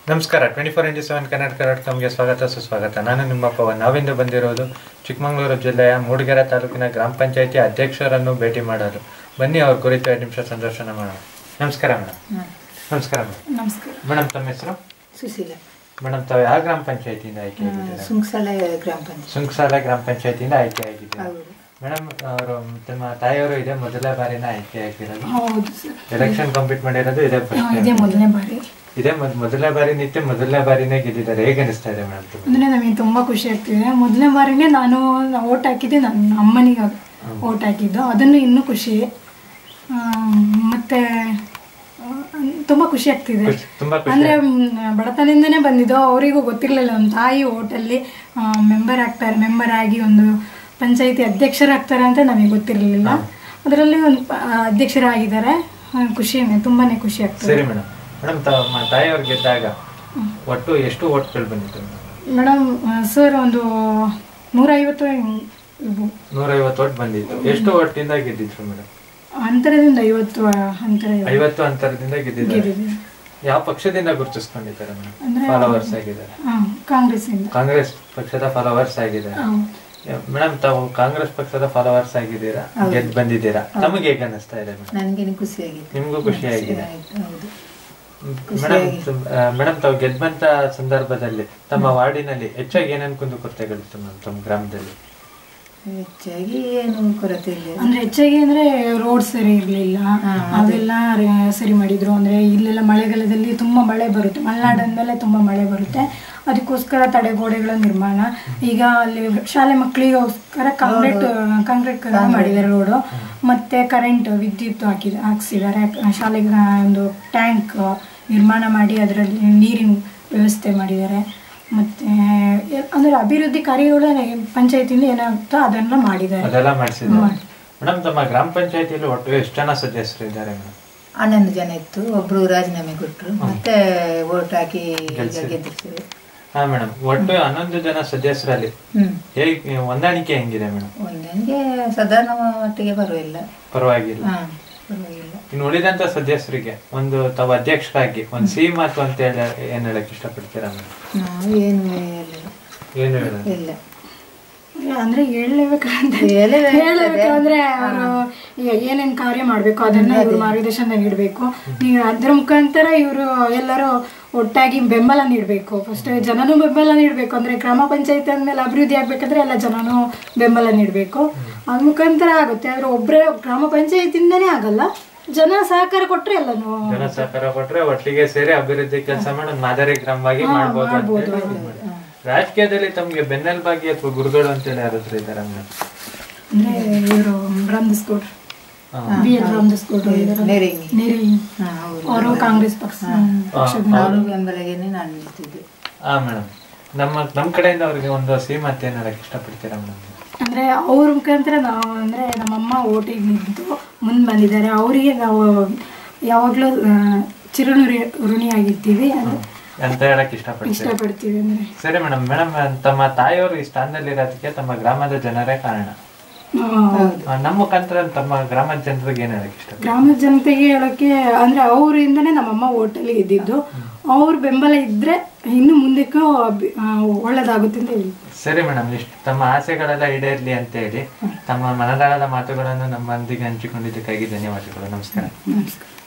ನಮಸ್ಕಾರ twenty four into seven Karnataka dot ಕಾಮ್ಗೆ ಸ್ವಾಗತ ಸುಸ್ವಾಗತ ನಾನು ನಿಮ್ಮ ಪವನ್ ನಾವಿಂದು ಬಂದಿರೋದು ಚಿಕ್ಕಮಗಳೂರು ಜಿಲ್ಲೆಯ ಮೂಡಿಗೆರೆ ತಾಲೂಕಿನ ಗ್ರಾಮ ಪಂಚಾಯಿತಿ ಅಧ್ಯಕ್ಷರನ್ನು ಭೇಟಿ ಮಾಡಲು ಬನ್ನಿ ಅವ್ರ ಕುರಿತು ಎರಡು ನಿಮಿಷ ಸಂದರ್ಶನ ಮಾಡೋಣ ನಮಸ್ಕಾರ ಮೇಡಮ್ ನಮಸ್ಕಾರ ಮೇಡಮ್ ನಮಸ್ಕಾರ ಮೇಡಮ್ ತಮ್ಮ ಹೆಸರು ಸುಶೀಲ ಮೇಡಮ್ ತಾವು ಯಾವ ಗ್ರಾಮ ಪಂಚಾಯಿತಿಯಿಂದ ಆಯ್ಕೆ ಆಗಿದ್ದೀರಾ ಸುಂಕಸಾಲ ಗ್ರಾಮ ಪಂಚಾಯತ್ ಸುಂಕಸಾಲ ಗ್ರಾಮ ಪಂಚಾಯಿತಿಯಿಂದ ಆಯ್ಕೆ ಆಗಿದ್ದೀರಾ ಹೌದು ಮೇಡಮ್ ಅವರು ತಮ್ಮ ತಾಯಿಯವರು ಇದೇ ಮೊದಲ ಬಾರಿನ ಆಯ್ಕೆ ಆಗಿರೋದು ಹೌದು ಸರ್ ಎಲೆಕ್ಷನ್ ಕಂಪ್ಲೀಟ್ ಮಾಡಿರೋದು ಇದೇ ಹಾ, ಫಸ್ಟ್ ಇದೇ ಮೊದಲನೇ ಬಾರಿ ಇದೇ ಮೊದ್- ಮೊದಲನೇ ಬಾರಿ ನಿತ್ಯ ಮೊದಲನೇ ಬಾರಿನೇ ಗೆದ್ದಿದ್ದಾರೆ ಹೇಗೆ ಅನಿಸ್ತಾ ಇದೆ ಮೇಡಮ್ ಅಂದ್ರೆ ನಮಗೆ ತುಂಬಾ ಖುಷಿ ಆಗ್ತಿದೆ ಮೊದಲನೇ ಬಾರಿನೇ ನಾನು ಓಟ್ ಹಾಕಿದ್ದೆ ನನ್ನ ಅಮ್ಮನಿಗೆ ಓಟ್ ಹಾಕಿದ್ದು ಅದನ್ನು ಇನ್ನೂ ಖುಷಿ ಆ, ಮತ್ತೆ ಆ, ತುಂಬಾ ಖುಷಿ ಆಗ್ತಿದೆ ಖುಷಿ- ತುಂಬಾ ಖುಷಿ ಅಂದ್ರೆ ಮ್, ಬಡತನದಿಂದನೇ ಬಂದಿದ್ದು ಅವರಿಗೂ ಗೊತ್ತಿರಲಿಲ್ಲ ನಮ್ಮ ತಾಯಿ ಓಟಲ್ಲಿ ಮೆಂಬರ್ ಆಗ್ತಾರೆ ಮೆಂಬರ್ ಆಗಿ ಒಂದು ಪಂಚಾಯಿತಿ ಅಧ್ಯಕ್ಷರಾಗ್ತಾರೆ ಅಂತ ನಮಗೆ ಗೊತ್ತಿರಲಿಲ್ಲ ಅದರಲ್ಲಿ ಒಂದು ಪ- ಅಧ್ಯಕ್ಷರಾಗಿದ್ದಾರೆ ಆ, ಖುಷಿ ತುಂಬಾನೇ ಖುಷಿ ಆಗ್ತದೆ ಸರಿ ಮೇಡಮ್ ಮೇಡಮ್ ತಮ್ಮ ತಾಯಿಯವ್ರು ಗೆದ್ದಾಗ ಒಟ್ಟು ಎಷ್ಟು ಓಟ್ಗಳು ಬಂದಿತ್ತು ಮೇಡಮ್ ಸರ್ ಒಂದು ನೂರೈವತ್ತು ಇವು ನೂರೈವತ್ತು ಓಟ್ ಬಂದಿತ್ತು ಎಷ್ಟು ಓಟಿಂದ ಗೆದ್ದಿದ್ರು ಮೇಡಮ್ ಅಂತರದಿಂದ ಐವತ್ತು ಅಂತರ ಇವು ಐವತ್ತು ಅಂತರದಿಂದ ಗೆದ್ದಿದ್ದಾರೆ ಗೆದ್ದಿದೆ. ಯಾವ ಪಕ್ಷದಿಂದ ಗುರುತಿಸ್ಕೊಂಡಿದ್ದಾರೆ ಮೇಡಮ್ ಅಂದ್ರೆ ಫಾಲೋವರ್ಸ್ ಆಗಿದ್ದಾರೆ ಹಾ, ಕಾಂಗ್ರೆಸ್ಸಿಂದ ಕಾಂಗ್ರೆಸ್ ಪಕ್ಷದ ಫಾಲೋವರ್ಸ್ ಆಗಿದ್ದಾರೆ ಹೌದು. ಮೇಡಮ್ ತಾವು ಕಾಂಗ್ರೆಸ್ ಪಕ್ಷದ ಫಾಲೋವರ್ಸ್ ಆಗಿದ್ದೀರಾ ಗೆದ್ದು ಬಂದಿದ್ದೀರಾ ತಮಗೆ ಹೇಗೆ ಅನಿಸ್ತಾ ಇದೆ ಮೇಡಮ್ ನನಗೇನು ಖುಷಿಯಾಗಿತ್ತು ನಿಮ್ಗೂ ಖುಷಿ ಆಗಿದೆ ಆಯ್ತು ಹೌದು ಮೇಡಮ್ ಮೇಡಮ್ ತಾವು ಗೆದ್ದಂತ ಸಂದರ್ಭದಲ್ಲಿ ತಮ್ಮ ವಾರ್ಡಿನಲ್ಲಿ ಹೆಚ್ಚಾಗಿ ಏನೇನು ಕುಂದುಕೊರತೆಗಳಿತ್ತು ಮೇಡಮ್ ತಮ್ಮ ಗ್ರಾಮದಲ್ಲಿ ಹೆಚ್ಚಾಗಿ ಏನು ಕೊರತೆ ಇಲ್ಲ ಅಂದ್ರೆ ಹೆಚ್ಚಾಗಿ ಅಂದ್ರೆ ರೋಡ್ ಸರಿ ಇರ್ಲಿಲ್ಲ ಅವೆಲ್ಲ ರ- ಸರಿ ಮಾಡಿದ್ರು ಅಂದ್ರೆ ಇಲ್ಲೆಲ್ಲ ಮಳೆಗಾಲದಲ್ಲಿ ತುಂಬಾ ಮಳೆ ಬರುತ್ತೆ ಮಲೆನಾಡು ಅಂದ್ಮೇಲೆ ತುಂಬಾ ಮಳೆ ಬರುತ್ತೆ ಅದಕ್ಕೋಸ್ಕರ ತಡೆಗೋಡೆಗಳ ನಿರ್ಮಾಣ ಈಗ ಅಲ್ಲಿ ಶಾಲೆ ಮಕ್ಕಳಿಗೋಸ್ಕರ ಕಾಂಕ್ರೀಟ್ ಕಾಂಕ್ರೀಟ್ ಮಾಡಿದ್ದಾರೆ ರೋಡು ಮತ್ತೆ ಕರೆಂಟ್ ವಿದ್ಯುತ್ ಹಾಕಿದ ಹಾಕ್ಸಿದ್ದಾರೆ ಶಾಲೆಗೆ ಒಂದು ಟ್ಯಾಂಕ್ ನಿರ್ಮಾಣ ಮಾಡಿ ಅದರಲ್ಲಿ ನೀರಿನ ವ್ಯವಸ್ಥೆ ಮಾಡಿದ್ದಾರೆ ಮತ್ತೆ ಎ- ಅಂದ್ರೆ ಅಭಿವೃದ್ಧಿ ಕಾರ್ಯಗಳು ಪಂಚಾಯತಿಯಿಂದ ಏನಾಗುತ್ತೋ ಅದನ್ನೆಲ್ಲ ಮಾಡಿದ್ದಾರೆ ಅದೆಲ್ಲ ಮಾಡಿಸಿದ್ದಾರೆ ಮೇಡಮ್ ತಮ್ಮ ಗ್ರಾಮ ಪಂಚಾಯತಿಯಲ್ಲಿ ಒಟ್ಟು ಎಷ್ಟು ಜನ ಸದಸ್ಯರು ಇದ್ದಾರೆ ಮೇಡಮ್ ಹನ್ನೊಂದು ಜನ ಇತ್ತು ಒಬ್ರು ರಾಜೀನಾಮೆ ಕೊಟ್ರು ಮತ್ತೆ ಓಟ್ ಹಾಕಿ ಈಗ ಗೆದ್ದಿರ್ತೀವಿ ಹಾ ಮೇಡಮ್ ಒಟ್ಟು ಹನ್ನೊಂದು ಜನ ಸದಸ್ಯರಲ್ಲಿ ಹ್ಮ್ ಹೇಗೆ ಹೊಂದಾಣಿಕೆ ಹೆಂಗಿದೆ ಮೇಡಮ್ ಒಂದನಿಗೆ ಸಾಧಾರಣ ಮಟ್ಟಿಗೆ ಪರವಾಗಿಲ್ಲ ಪರವಾಗಿಲ್ಲ ಹಾ ಪರವಾಗಿಲ್ಲ ಇನ್ನು ಉಳಿದಂತ ಸದಸ್ಯರಿಗೆ ಒಂದು ತಾವು ಅಧ್ಯಕ್ಷರಾಗಿ ಒಂದು ಸಿಹಿ ಮಾತು ಅಂತ ಹೇಳಿ ಏನ್ ಹೇಳಕ್ ಇಷ್ಟಪಡ್ತೀರಾ ಮೇಡಮ್ ನಾವು ಏನು ಹೇಳಿಲ್ಲ ಏನು ಹೇಳೋದು ಇಲ್ಲ ಅಂದ್ರೆ ಹೇಳಲೇಬೇಕಂತ ಹೇಳಲೇಬೇಕು. ಹೇಳಬೇಕಂದ್ರೆ ಅವರು ಏನೇನ್ ಕಾರ್ಯ ಮಾಡ್ಬೇಕು ಅದನ್ನ ಇವ್ರು ಮಾರ್ಗದರ್ಶನ ನೀಡಬೇಕು ನೀವು ಅದ್ರ ಮುಖಾಂತರ ಇವರು ಎಲ್ಲರೂ ಒಟ್ಟಾಗಿ ಬೆಂಬಲ ನೀಡಬೇಕು ಫಸ್ಟ್ ಜನನೂ ಬೆಂಬಲ ನೀಡಬೇಕು ಅಂದ್ರೆ ಗ್ರಾಮ ಪಂಚಾಯತ್ ಅಂದ್ಮೇಲೆ ಅಭಿವೃದ್ಧಿ ಆಗ್ಬೇಕಂದ್ರೆ ಎಲ್ಲ ಜನನೂ ಬೆಂಬಲ ನೀಡಬೇಕು ಅದ್ ಮುಖಾಂತರ ಆಗುತ್ತೆ ಆದ್ರೆ ಒಬ್ಬರೇ ಗ್ರಾಮ ಪಂಚಾಯತಿಂದನೇ ಆಗಲ್ಲ ಜನ ಸಹಕಾರ ಕೊಟ್ರೆ ಎಲ್ಲನೂ ಜನ ಸಹಕಾರ ಕೊಟ್ರೆ ಒಟ್ಟಿಗೆ ಸೇರಿ ಅಭಿವೃದ್ಧಿ ಕೆಲಸ ಮಾಡಿ ಒಂದು ಮಾದರಿ ಗ್ರಾಮವಾಗಿ ಮಾಡ್ಬೋದು ಅಂತ ಹೇಳಿ ಮಾಡಿ. ರಾಜಕೀಯದಲ್ಲಿ ತಮ್ಗೆ ಬೆನ್ನೆಲುಬಾಗಿ ಅಥವಾ ಗುರುಗಳು ಅಂತೇಳಿ ಯಾರಾದ್ರೂ ಇದಾರೆ ಮೇಡಮ್ ಅಂದ್ರೆ ಇವರು ರಾಮದಾಸ್ ಗೌಡ್ರು ಬಿ ಎಲ್ ರಾಮದಾಸ್ ಗೌಡ್ರು ಇದ್ದಾರೆ ನೆರಿಂಗಿ ನೆರಿ ಹಾ ಹೌದು ಅವರು ಕಾಂಗ್ರೆಸ್ ಪಕ್ಷ ಪಕ್ಷದ ಅವರು ಬೆಂಬಲಗೇನೆ ನಾನು ನಿಲ್ತಿದ್ದೆ ಹಾ ಮೇಡಮ್ ನಮ್ಮ ನಮ್ಮ ಕಡೆಯಿಂದ ಅವ್ರಿಗೆ ಒಂದು ಸಿಹಿ ಮಾತು ಏನ್ ಹೇಳಕ್ ಇಷ್ಟಪಡ್ತೀರಾ ಮೇಡಮ್ ಅಂದ್ರೆ ಅವ್ರ ಮುಖಾಂತರ ನಾವು ಅಂದ್ರೆ ನಮ್ಮಮ್ಮ ಓಟಿಗೆ ನಿಂತು ಮುಂದೆ ಬಂದಿದ್ದಾರೆ ಅವರಿಗೆ ನಾವು ಯಾವಾಗಲೂ ಚಿರುಣುರಿ ಋಣಿಯಾಗಿರ್ತೀವಿ ಅದು ಅಂತ ಹೇಳಕ್ ಇಷ್ಟಪಡ್ತೀರಾ ಇಷ್ಟಪಡ್ತೀವಿ ಅಂದ್ರೆ ಸರಿ ಮೇಡಮ್ ಮೇಡಮ್ ತಮ್ಮ ತಾಯಿಯವರು ಈ ಸ್ಥಾನದಲ್ಲಿ ಇರೋದಕ್ಕೆ ತಮ್ಮ ಗ್ರಾಮದ ಜನರೇ ಕಾರಣ ಆ, ಆ, ನಮ್ಮ ಮುಖಾಂತರ ತಮ್ಮ ಗ್ರಾಮದ ಜನರಿಗೆ ಏನ್ ಹೇಳಕ್ ಇಷ್ಟ ಗ್ರಾಮದ ಜನತೆಗೆ ಹೇಳಕ್ಕೆ ಅಂದ್ರೆ ಅವರಿಂದನೇ ನಮ್ಮಮ್ಮ ಓಟಲ್ಲಿ ಇದ್ದಿದ್ದು ಅವ್ರ ಬೆಂಬಲ ಇದ್ರೆ ಇನ್ನು ಮುಂದಕ್ಕೂ ಅಭಿ- ಆ, ಒಳ್ಳೇದಾಗುತ್ತೆ ಅಂತ ಹೇಳಿ ಸರಿ ಮೇಡಮ್ ಇಷ್ಟು ತಮ್ಮ ಆಸೆಗಳೆಲ್ಲ ಈಡೇರ್ಲಿ ಅಂತ ಹೇಳಿ ತಮ್ಮ ಮನದಾಳದ ಮಾತುಗಳನ್ನು ನಮ್ಮೊಂದಿಗೆ ಹಂಚಿಕೊಂಡಿದ್ದಕ್ಕಾಗಿ ಧನ್ಯವಾದಗಳು ನಮಸ್ಕಾರ ನಮಸ್ಕಾರ